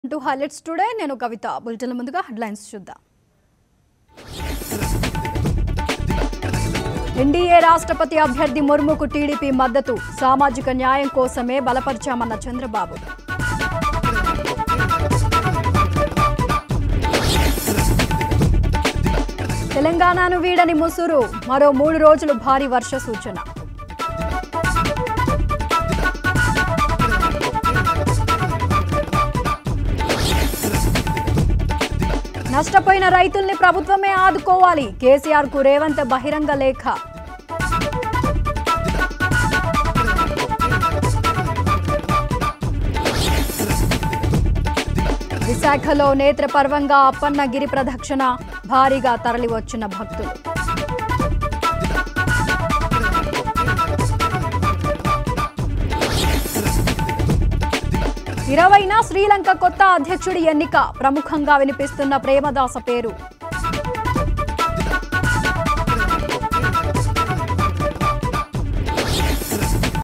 to highlights today నేను Kavitha bulletin ముందుగా headlines చూద్దాం ఎన్డీఏ రాష్ట్రపతి అభ్యర్థి ముర్ముకు టీడీపీ మద్దతు సామాజిక న్యాయం కోసమే బలపరిచామన్న చంద్రబాబు తెలంగాణను వీడని ముసురు మరో మూడు రోజులు భారీ వర్ష సూచన నష్టపోయిన రైతుల్ని ప్రభుత్వమే ఆదుకోవాలి కేసీఆర్ కు రేవంత్ బహిరంగ లేఖ విశాఖలో నేత్రపర్వంగా అప్పన్న గిరి ప్రదక్షిణ భారీగా తరలివచ్చిన భక్తులు ఇరవైన శ్రీలంక కొత్త అధ్యక్షుడి ఎన్నిక ప్రముఖంగా వినిపిస్తున్న ప్రేమదాస పేరు